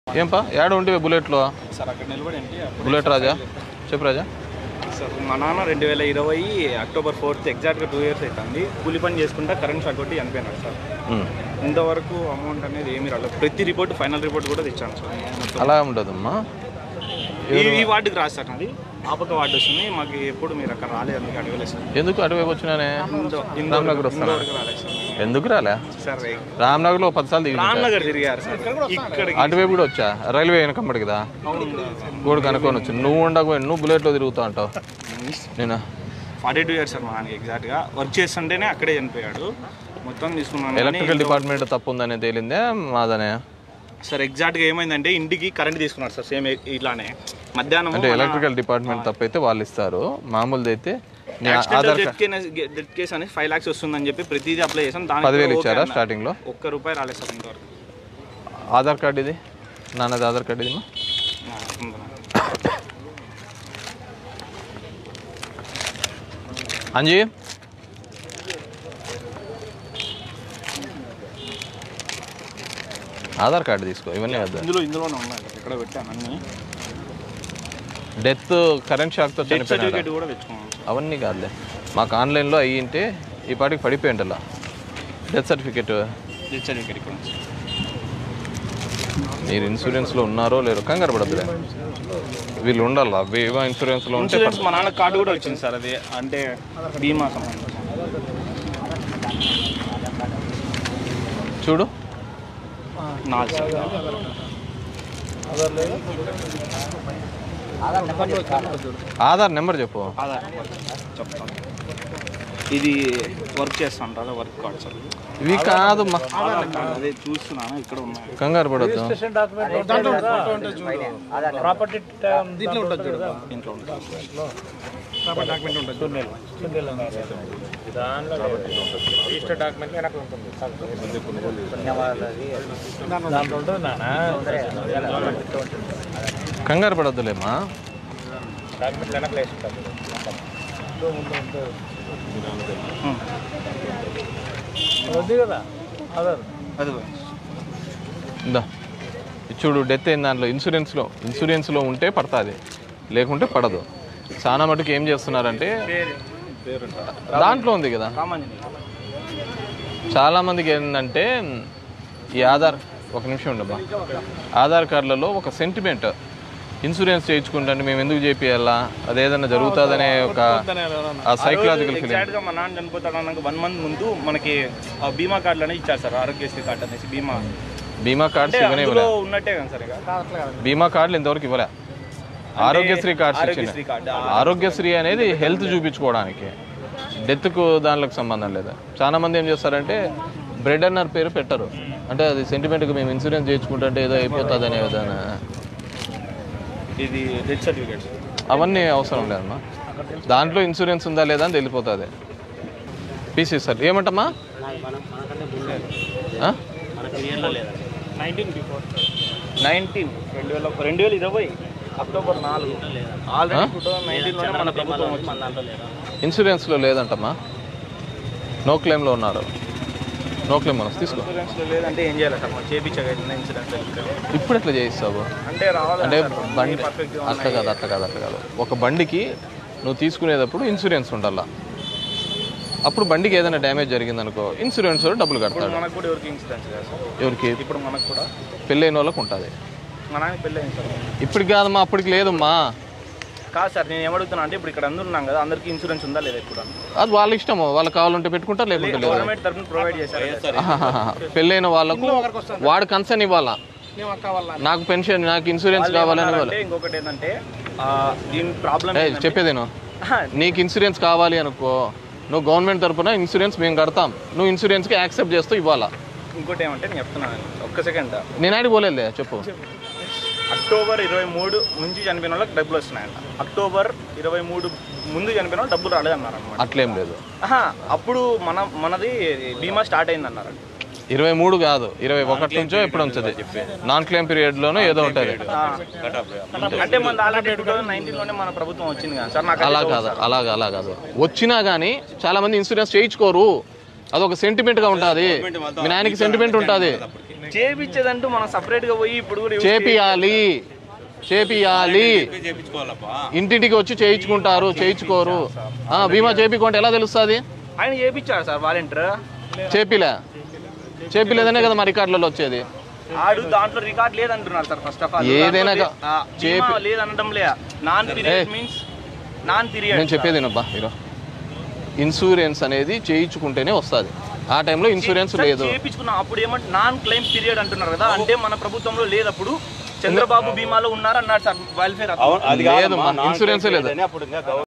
ఏంపా ఏడ ఉంటివే బుల్లెట్లో సార్ అక్కడ నిలబడండి బుల్లెట్ రాజా చెప్పు రాజా సార్ మా నాన్న రెండు వేల ఇరవై అక్టోబర్ ఫోర్త్ ఎగ్జాక్ట్గా టూ ఇయర్స్ అవుతుంది కూలి పని చేసుకుంటా కరెంట్ షాక్ కొట్టి చనిపోయినాడు సార్ ఉమ్. ఇంతవరకు అమౌంట్ అనేది ఏమీ రాలేదు ప్రతి రిపోర్ట్ ఫైనల్ రిపోర్ట్ కూడా తెచ్చాను సార్ మొత్తం. అలా ఉండదమ్మా ఈ ఈ వార్డుకి రాదు సార్ నాది ఆపక వార్డు వస్తుంది మాకు ఎప్పుడు మీరు అక్కడ రాలేదు అందుకు అడగలేదు సార్ ఎందుకు అటువైపు వచ్చినానే ఇందో- రామ్నగర్ వస్తానా ఇంతవరకు రాలేదు సార్ ఎందుకు రాలే సార్ రామ్నగర్లో ఓ పది సార్లు దిగి రామ్నగర్ తిరిగారు సార్ ఇక్కడికి అటువైపు కూడా వచ్చా రైల్వే వెనకమ్మడి కదా గోడు కనుక్కొని వచ్చి నువ్వు ఉండకపోయి నువ్వు బుల్లెట్లో తిరుగుతా అంటావు నేను ఫార్టీ టూ ఇయర్స్ సార్ మా నాన్నకి ఎగ్జాక్ట్గా వర్క్ చేస్తుంటేనే అక్కడే చనిపోయాడు మొత్తం తీసుకున్నాను కానీ ఎలక్ట్రికల్ డిపార్ట్మెంట్ తప్పు ఉందని తేలిందే మాదనే సార్ ఎగ్జాక్ట్గా ఏమైందంటే ఇంటికి కరెంట్ తీసుకున్నారు సార్ సేమ్ ఇట్లానే మధ్యాహ్నం అంటే ఎలక్ట్రికల్ డిపార్ట్మెంట్ తప్పు అయితే వాళ్ళు ఇస్తారు మామూలుది అయితే నీ ఆధార్ కార్డ్ డెత్ కేసు అనేది ఫైవ్ లాక్స్ వస్తుందని చెప్పి ప్రతిదీ అప్లై చేసాం దానికి పదివేలు కూడా ఇచ్చారా ఓకే అన్నారు. స్టార్టింగ్లో ఒక్క రూపాయి రాలేదు సార్ ఇంతవరకు ఆధార్ కార్డు ఇది నాన్నది ఆధార్ కార్డు ఇది ఆ, ఉందన్న. అంజీ ఆధార్ కార్డు తీసుకో ఇవన్నీ వద్దు ఇందులో ఇందులోనే ఉన్నాయి సార్. ఇక్కడ పెట్టాను అన్ని డెత్ కరెంట్ షాక్తో డెత్ చనిపోయినాడు సర్టిఫికేట్ కూడా తెచ్చుకున్నాను సార్. అవన్నీ కాదులే మాకు ఆన్లైన్లో అయ్యింటే ఈ పాటికి పడిపోయి అలా డెత్ సర్టిఫికేట్ డెత్ సర్టిఫికేట్ ఇక్కడ ఉంది సార్. మీరు ఇన్సూరెన్స్లో ఉన్నారో లేరో కంగారు పడద్దులే వీళ్ళు ఉండాలా బీమా ఇన్సూరెన్స్లో ఉంటే ఇన్సూరెన్స్ మా నాన్న కార్డు కూడా వచ్చింది సార్ అది అంటే బీమా సంబంధించి చూడు నాలుగు సార్ ఆధార్ నెంబర్ చెప్పు ఆధార్ చెప్తాను ఇది వర్క్ చేస్తాను వర్క్ కార్డ్ సార్ ఇవి కాదు మా ఆధార్ కార్డ్ అదే చూస్తున్నాను ఇక్కడ ఉన్నాయి కంగారు పడద్దు ప్రాపర్టీ దీంట్లో ఉంటుంది రిజిస్టర్ డాక్యుమెంట్ వెనక ఉంటుంది దాంట్లో ఉంటుంది నాన్న కంగారు పడద్దులేమా డాక్యుమెంట్ వెనక వేసి ఉంటుంది వద్దు కదా ఆధార్ అది ఇందా ఇది చూడు డెత్ అయిన దాంట్లో ఇన్సూరెన్స్లో ఇన్సూరెన్స్లో ఉంటే పడుతుంది లేకుంటే పడదు చాలా మటుకు ఏం చేస్తున్నారంటే దాంట్లో ఉంది కదా రామాంజనేయ చాలా మందికి ఏంటంటే ఈ ఆధార్ ఒక నిమిషం ఉండమ్మా ఆధార్ కార్డులలో ఒక సెంటిమెంట్ ఇన్సూరెన్స్ చేయించుకుంటే మేము ఎందుకు చేపియాలా అదేదన్నా జరుగుతుందనే ఒక ఆ సైకలాజికల్ ఫీలింగ్ ఎగ్జాక్ట్ గా మా నాన్న చనిపోతాడు అన్నాక వన్ మంత్ ముందు మనకి ఆ బీమా కార్డులు అనేది ఇచ్చారు సార్ ఆరోగ్యశ్రీ కార్డు అనేసి బీమా బీమా కార్డ్స్ అంటే ఇవ్వనే అందులో ఇవ్వలే ఉన్నట్టే కదా సార్ ఇక బీమా కార్డులు ఇంతవరకు ఇవ్వలే ఆరోగ్యశ్రీ కార్డ్స్ ఇచ్చిన ఆరోగ్యశ్రీ కార్డు ఆరోగ్యశ్రీ అనేది హెల్త్ చూపించుకోవడానికి డెత్కు దానిలకు సంబంధం లేదు చాలా మంది ఏం చేస్తారంటే బ్రెడ్ అన్నర్ పేరు పెట్టరు అంటే అది సెంటిమెంట్గా మేము ఇన్సూరెన్స్ చేయించుకుంటుంటే ఏదో అయిపోతుంది అనే విధాన ఇది డెత్ సర్టిఫికేట్ అవన్నీ అవసరం లేదమ్మా దాంట్లో ఇన్సూరెన్స్ ఉందా లేదా అని తెలిపోతుంది పీసీ సార్ ఏమంటమ్మా ఆ? నైన్టీన్ బిఫోర్ నైన్టీన్ రెండు వేల రెండు వేల ఇరవై అక్టోబర్ నాలుగు ఆల్రెడీ టూ థౌసండ్ నైన్టీన్లోనే మన ప్రభుత్వం వచ్చింది ఇన్సూరెన్స్లో లేదంటమ్మా నో క్లెయిమ్లో ఉన్నారు నో క్లెయిమ్ మనసు తీసుకో ఇన్సూరెన్స్లో లేదంటే ఏం చేయాలి సార్ మనం చేయించగలిగిన ఇన్సూరెన్స్ సర్టిఫికేట్ ఇప్పుడు ఎట్లా చేయిస్తావు అంటే రావాలి అంటే సార్ బండి పర్ఫెక్ట్ అట్లా కాదు అట్లా కాదు అట్లా కాదు ఒక బండికి నువ్వు తీసుకునేటప్పుడు ఇన్సూరెన్స్ ఉండాలా అప్పుడు బండికి ఏదైనా డ్యామేజ్ జరిగిందనుకో ఇన్సూరెన్స్ వాడు డబ్బులు కడతాడు మనకు కూడా ఎవరికి ఇన్సూరెన్స్ కదా సార్ ఎవరికి ఇప్పుడు మనకు కూడా పెళ్ళైన వాళ్ళకి ఉంటుంది మా నాన్న పెళ్ళి అయింది సార్ ఇప్పటికి కాదమ్మా అప్పటికి లేదమ్మా కాదు సార్ నేను ఏమడుగుతున్నా అంటే ఇప్పుడు ఇక్కడ అందరూ ఉన్నాం కదా అందరికీ ఇన్సూరెన్స్ ఉందా లేదా ఇప్పుడు అది వాళ్ళ ఇష్టము వాళ్ళకి కావాలంటే పెట్టుకుంటారు లేకుంటే లేదు గవర్నమెంట్ తరఫున ప్రొవైడ్ చేశారు ఆహాహాహా. పెళ్ళైన వాళ్ళకు వాడు కన్సర్న్ ఇవ్వాలా నాకు పెన్షన్ నాకు ఇన్సూరెన్స్ కావాలని ఇవ్వాలి అంటే ఇంకొకటి ఏంటంటే ఆ, దీని ప్రాబ్లం ఏయ్, చెప్పేదేను నీకు ఇన్సూరెన్స్ కావాలి అనుకో నువ్వు గవర్నమెంట్ తరపున ఇన్సూరెన్స్ మేము కడతాం నువ్వు ఇన్సూరెన్స్కి యాక్సెప్ట్ చేస్తూ ఇవ్వాలా ఇంకోటి ఏమంటే నేను చెప్తున్నాను ఒక్క సెకండ్ నేను ఆడికి పోలేదులే చెప్పు అక్టోబర్ ఇరవై మూడు నుంచి చనిపోయిన వాళ్ళకి డబ్బులు వస్తున్నాయంట అక్టోబర్ ఇరవై మూడు ముందు చనిపోయిన వాళ్ళు డబ్బులు రాలేదన్నారు అనమాట అట్లేం లేదు అప్పుడు మన మనది బీమా స్టార్ట్ అయింది అన్నారు ఇరవై మూడు కాదు ఇరవై ఒకటి నుంచో ఎప్పుడు ఉంటుంది నాన్ క్లెయిమ్ పీరియడ్లోనూ ఏదో ఉంటుంది అంటే మన ఆల్రెడీ టూ థౌసండ్ నైన్టీన్లోనే మన ప్రభుత్వం వచ్చింది కదా సార్ నాకు అలా కాదు అలాగ అలా కాదు వచ్చినా కానీ చాలా మంది ఇన్సూరెన్స్ చేయించుకోరు అదొక సెంటిమెంట్గా ఉంటుంది మీ నాయనకి సెంటిమెంట్ ఉంటుంది చేపించేదంటూ మనం సపరేట్ గా పోయి ఇప్పుడు కూడా use చేపియాలి చేపియాలి ఇంటింటికి వచ్చి చేయించుకుంటారు చేయించుకోరు ఆ, బీమా చేయించుకుంటే ఎలా తెలుస్తుంది ఆయన చేపించాడు సార్ వాలంటీర్ చేపిలే చేపిలేదనే కదా మా రికార్డులలో వచ్చేది ఆడు దాంట్లో రికార్డ్ లేదంటున్నారు సార్ ఫస్ట్ ఆఫ్ ఆల్ ఏదైనా గా- చేపి- లేదనడం లే non period means non period నేను చెప్పేది నబ్బా మీరు ఇన్సూరెన్స్ అనేది చేయించుకుంటేనే వస్తుంది ఆ టైంలో ఇన్సూరెన్స్ లేదు చేయించుకున్నాం అప్పుడు ఏమంటే నాన్ క్లెయిమ్ పీరియడ్ అంటున్నారు కదా అంటే మన ప్రభుత్వంలో లేదప్పుడు చంద్రబాబు బీమాలో ఉన్నారన్నారు సార్ వెల్ఫేర్ అవును అది లేదమ్మా, కాదమ్మా, నాన్ ఇన్సూరెన్సే క్లెయిమ్ లేదు. అని అప్పుడు ఇంకా గవర్నమెంట్